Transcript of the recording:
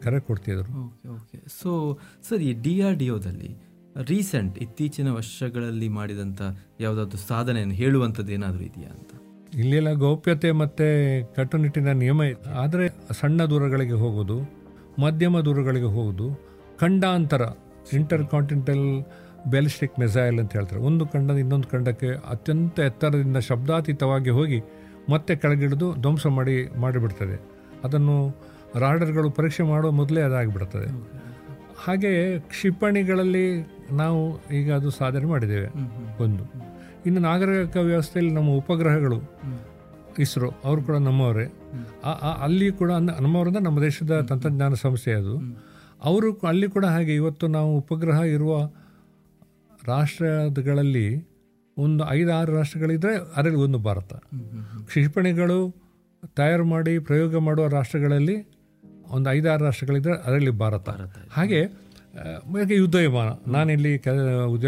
ಕರೆ ಕೊಡ್ತಿದ್ರು okay okay so sir ಈ ಡಿ ಆರ್ ಡಿ ಒದಲ್ಲಿ ರೀಸೆಂಟ್ ಇತ್ತೀಚಿನ ವರ್ಷಗಳಲ್ಲಿ ಮಾಡಿದಂಥ ಯಾವುದಾದ್ರು ಸಾಧನೆಯನ್ನು ಹೇಳುವಂಥದ್ದು ಏನಾದರೂ ಇದೆಯಾ ಅಂತ ಇಲ್ಲೆಲ್ಲ ಗೌಪ್ಯತೆ ಮತ್ತು ಕಟ್ಟುನಿಟ್ಟಿನ ನಿಯಮ ಇದೆ ಆದರೆ ಸಣ್ಣ ದೂರಗಳಿಗೆ ಹೋಗೋದು ಮಧ್ಯಮ ದೂರಗಳಿಗೆ ಹೋಗೋದು ಖಂಡಾಂತರ ಇಂಟರ್ ಕಾಂಟಿನೆಂಟಲ್ ಬ್ಯಾಲಿಸ್ಟಿಕ್ ಮಿಸೈಲ್ ಅಂತ ಹೇಳ್ತಾರೆ ಒಂದು ಖಂಡದ ಇನ್ನೊಂದು ಖಂಡಕ್ಕೆ ಅತ್ಯಂತ ಎತ್ತರದಿಂದ ಶಬ್ದಾತೀತವಾಗಿ ಹೋಗಿ ಮತ್ತೆ ಕೆಳಗಿಳಿದು ಧ್ವಂಸ ಮಾಡಿ ಮಾಡಿಬಿಡ್ತದೆ ಅದನ್ನು ರಾಡರ್ಗಳು ಪರೀಕ್ಷೆ ಮಾಡೋ ಮೊದಲೇ ಅದಾಗಿಬಿಡ್ತದೆ ಹಾಗೆಯೇ ಕ್ಷಿಪಣಿಗಳಲ್ಲಿ ನಾವು ಈಗ ಅದು ಸಾಧನೆ ಮಾಡಿದ್ದೇವೆ ಒಂದು ಇನ್ನು ನಾಗರಿಕ ವ್ಯವಸ್ಥೆಯಲ್ಲಿ ನಮ್ಮ ಉಪಗ್ರಹಗಳು ಇಸ್ರೋ ಅವರು ಕೂಡ ನಮ್ಮವರೇ ಆ- ಆ- ಅಲ್ಲಿ ಕೂಡ ಅಂದ- ನಮ್ಮವರಿಂದ ನಮ್ಮ ದೇಶದ ತಂತ್ರಜ್ಞಾನ ಸಂಸ್ಥೆ ಅದು ಅವರು ಕು- ಅಲ್ಲಿ ಕೂಡ ಹಾಗೆ ಇವತ್ತು ನಾವು ಉಪಗ್ರಹ ಇರುವ ರಾಷ್ಟ್ರಗಳಲ್ಲಿ ಒಂದು ಐದಾರು ರಾಷ್ಟ್ರಗಳಿದ್ರೆ ಅದರಲ್ಲಿ ಒಂದು ಭಾರತ ಕ್ಷಿಪಣಿಗಳು ತಯಾರು ಮಾಡಿ ಪ್ರಯೋಗ ಮಾಡುವ ರಾಷ್ಟ್ರಗಳಲ್ಲಿ ಒಂದು ಐದಾರು ರಾಷ್ಟ್ರಗಳಿದ್ರೆ ಅದರಲ್ಲಿ ಭಾರತ ಹಾಗೆ ಆ, ಯುದ್ಧ ವಿಮಾನ ನಾನಿಲ್ಲಿ ಕೆಲ ಉದ್ಯೋಗ